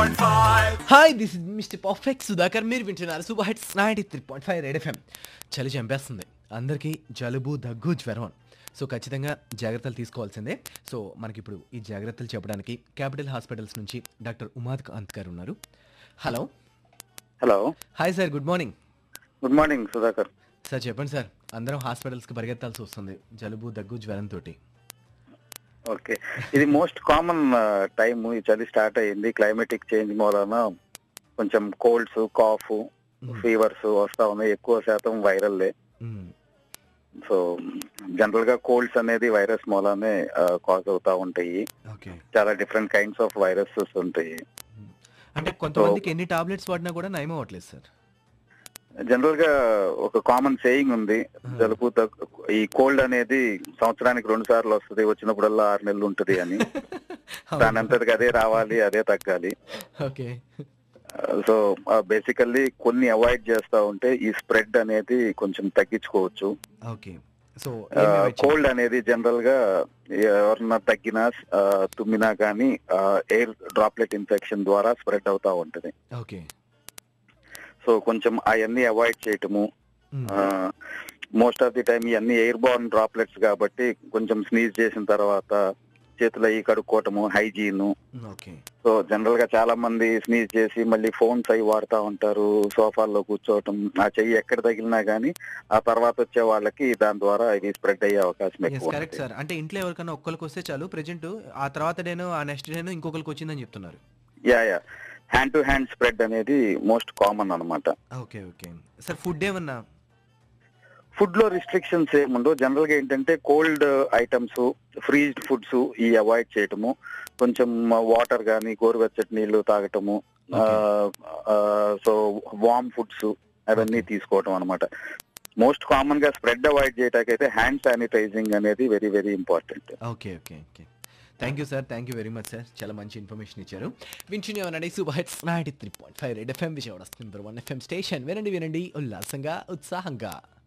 93.5 hi this is mister perfect Sudhakar మీరు వింటున్నారు super hits ninety three point five red FM చలి చంపేస్తుంది అందరికీ జలుబు దగ్గు జ్వరం సో ఖచ్చితంగా జాగ్రత్తలు తీసుకోవాల్సిందే సో మనకి ఇప్పుడు ఈ జాగ్రత్తలు చెప్పడానికి క్యాపిటల్ హాస్పిటల్స్ నుంచి డాక్టర్ ఉమాద్ కాంత్ గారు ఉన్నారు hello hello hi sir good morning good morning Sudhakar sir చెప్పండి సార్ అందరం హాస్పిటల్స్కి పరిగెత్తాల్సి వస్తుంది జలుబు దగ్గు జ్వరంతో ఓకే ఇది మోస్ట్ కామన్ టైం ఈ చలి స్టార్ట్ అయ్యింది క్లైమేటిక్ చేంజ్ మూలన కొంచెం కోల్డ్స్ కాఫ్ ఫీవర్స్ వస్తా ఉన్నాయి ఎక్కువ శాతం వైరల్లే సో జనరల్ గా కోల్డ్స్ అనేది వైరస్ మూలానే కాజ్ అవుతా ఉంటాయి ఓకే చాలా డిఫరెంట్ కైండ్స్ ఆఫ్ వైరసెస్ ఉంటాయి అంటే కొంతమందికి ఎన్ని టాబ్లెట్స్ వాడినా కూడా నయం అవ్వట్లేదు సార్ జనరల్ గా ఒక కామన్ సేయింగ్ ఉంది జలుబు దగ్గు ఈ కోల్డ్ అనేది సంవత్సరానికి రెండు సార్లు వస్తుంది వచ్చినప్పుడల్లా ఆరు నెలలు ఉంటది అని దాని అంతటికి అదే రావాలి అదే తగ్గాలి ఓకే సో బేసికల్లీ కొన్ని అవాయిడ్ చేస్తా ఉంటే ఈ స్ప్రెడ్ అనేది కొంచెం తగ్గించుకోవచ్చు ఓకే సో కోల్డ్ అనేది జనరల్ గా ఎవరన్నా తగ్గినా ఆ, తుమ్మినా కానీ ఎయిర్ డ్రాప్లెట్ ఇన్ఫెక్షన్ ద్వారా స్ప్రెడ్ అవుతా ఉంటది ఓకే సో కొంచెం అవన్నీ అవాయిడ్ చేయటము మోస్ట్ ఆఫ్ ది టైం ఇవన్నీ ఎయిర్ బార్న్ డ్రాప్లెట్స్ కాబట్టి కొంచెం స్నీజ్ చేసిన తర్వాత చేతులు అయ్యి కడుక్కోవటము హైజీన్ ఓకే సో జనరల్ గా చాలా మంది స్నీజ్ చేసి మళ్ళీ ఫోన్స్ అవి వాడుతా ఉంటారు సోఫాల్లో కూర్చోవటం ఆ చెయ్యి ఎక్కడ తగిలినా గానీ ఆ తర్వాత వచ్చే వాళ్ళకి దాని ద్వారా ఇది స్ప్రెడ్ అయ్యే అవకాశం ఎస్ ఎక్కువ కరెక్ట్ ఉంటుంది. సార్ అంటే ఇంట్లో ఎవరికైనా ఒక్కరికి వస్తే చాలు ప్రెజెంట్ ఆ తర్వాత డేను ఆ నెక్స్ట్ డేను ఇంకొకరికి వచ్చిందని చెప్తున్నారు yeah yeah hand to hand spread అనేది మోస్ట్ కామన్ అన్నమాట ఓకే ఓకే సార్ ఫుడ్ ఏమన్నా ఫుడ్ లో రిస్ట్రిక్షన్స్ ఏముండవు జనరల్ గా ఏంటంటే కోల్డ్ ఐటమ్స్ ఫ్రీజ్డ్ ఫుడ్స్ ఈ అవాయిడ్ చేయటము కొంచెం వాటర్ గానీ గోరువెచ్చటి నీళ్లు తాగటము సో వామ్ ఫుడ్స్ అవన్నీ తీసుకోవటం అన్నమాట మోస్ట్ కామన్ గా స్ప్రెడ్ అవాయిడ్ చేయడానికి అయితే హ్యాండ్ శానిటైజింగ్ అనేది very very important okay okay okay thank you sir thank you very much sir చాలా మంచి ఇన్ఫర్మేషన్ ఇచ్చారు వింటునే ఉన్నాడు super hits ninety three point five red FM Vijayawada number one FM station వినండి వినండి ఉల్లాసంగా ఉత్సాహంగా